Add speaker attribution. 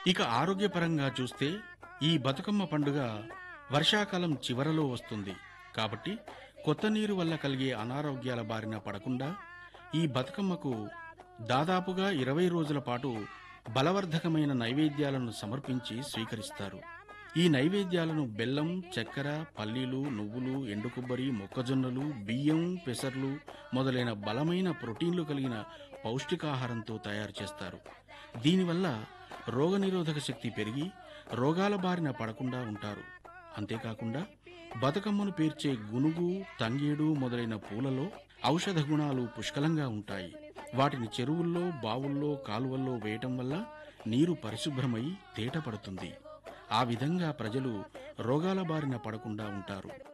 Speaker 1: ఇక ఆరోగ్యపరంగా చూస్తే ఈ బతుకమ్మ పండుగ వర్షాకాలం చివరలో వస్తుంది కాబట్టి కొత్త నీరు వల్ల కలిగే అనారోగ్యాల బారిన పడకుండా ఈ బతుకమ్మకు దాదాపుగా ఇరవై రోజుల పాటు బలవర్ధకమైన నైవేద్యాలను సమర్పించి స్వీకరిస్తారు ఈ నైవేద్యాలను బెల్లం చక్కెర పల్లీలు నువ్వులు ఎండు కొబ్బరి మొక్కజొన్నలు బియ్యం పెసర్లు మొదలైన బలమైన ప్రోటీన్లు కలిగిన పౌష్టికాహారంతో తయారు చేస్తారు దీనివల్ల రోగనిరోధక శక్తి పెరిగి రోగాల బారిన పడకుండా ఉంటారు అంతేకాకుండా బతుకమ్మను పేర్చే గునుగు తంగేడు మొదలైన పూలలో ఔషధ గుణాలు పుష్కలంగా ఉంటాయి వాటిని చెరువుల్లో బావుల్లో కాలువల్లో వేయటం వల్ల నీరు పరిశుభ్రమై తేటపడుతుంది ఆ విధంగా ప్రజలు రోగాల బారిన పడకుండా ఉంటారు